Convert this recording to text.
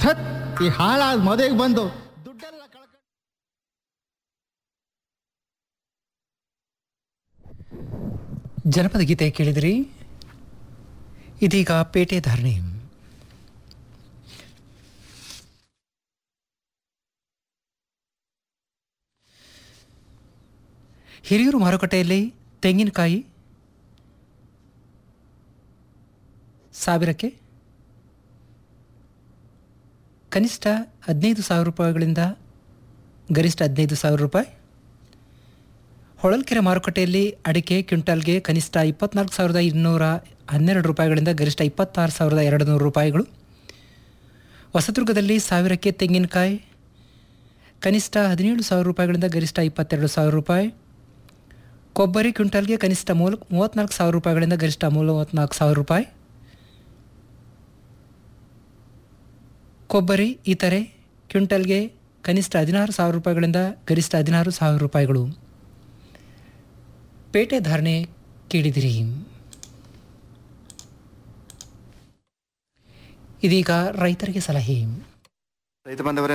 ಥತ್ ಈ ಹಾಳಾದ ಮದುವೆಗೆ ಬಂದು ದುಡ್ಡೆಲ್ಲ ಕಳ್ಕೊಂಡು ಜನಪದ ಗೀತೆ ಕೇಳಿದಿರಿ ಇದೀಗ ಪೇಟೆ ಧಾರಣೆ ಹಿರಿಯೂರು ಮಾರುಕಟ್ಟೆಯಲ್ಲಿ ತೆಂಗಿನಕಾಯಿ ಸಾವಿರಕ್ಕೆ ಕನಿಷ್ಠ ಹದಿನೈದು ಸಾವಿರ ರೂಪಾಯಿಗಳಿಂದ ಗರಿಷ್ಠ ಹದಿನೈದು ಸಾವಿರ ರೂಪಾಯಿ ಹೊಳಲ್ಕೆರೆ ಮಾರುಕಟ್ಟೆಯಲ್ಲಿ ಅಡಿಕೆ ಕ್ವಿಂಟಲ್ಗೆ ಕನಿಷ್ಠ ಇಪ್ಪತ್ನಾಲ್ಕು ಸಾವಿರದ ಇನ್ನೂರ ಹನ್ನೆರಡು ರೂಪಾಯಿಗಳಿಂದ ಗರಿಷ್ಠ ಇಪ್ಪತ್ತಾರು ಸಾವಿರದ ಎರಡು ನೂರು ರೂಪಾಯಿಗಳು ಹೊಸದುರ್ಗದಲ್ಲಿ ಸಾವಿರಕ್ಕೆ ತೆಂಗಿನಕಾಯಿ ಕನಿಷ್ಠ ಹದಿನೇಳು ಸಾವಿರ ರೂಪಾಯಿಗಳಿಂದ ಗರಿಷ್ಠ ಇಪ್ಪತ್ತೆರಡು ಸಾವಿರ ರೂಪಾಯಿ ಕೊಬ್ಬರಿ ಕ್ವಿಂಟಲ್ಗೆ ಕನಿಷ್ಠ ಮೂಲ ಮೂವತ್ತ್ನಾಲ್ಕು ಸಾವಿರ ರೂಪಾಯಿಗಳಿಂದ ಗರಿಷ್ಠ ಮೂವತ್ತ್ನಾಲ್ಕು ಸಾವಿರ ರೂಪಾಯಿ ಕೊಬ್ಬರಿ ಇತರೆ ಕ್ವಿಂಟಲ್ಗೆ ಕನಿಷ್ಠ ಹದಿನಾರು ಸಾವಿರ ರೂಪಾಯಿಗಳಿಂದ ಗರಿಷ್ಠ ಹದಿನಾರು ಸಾವಿರ ರೂಪಾಯಿಗಳು ಪೇಟೆ ಧಾರಣೆ ಕೇಳಿದಿರಿ ಇದೀಗ ರೈತರಿಗೆ ಸಲಹೆ ರೈತ ಬಾಂಧವರೇ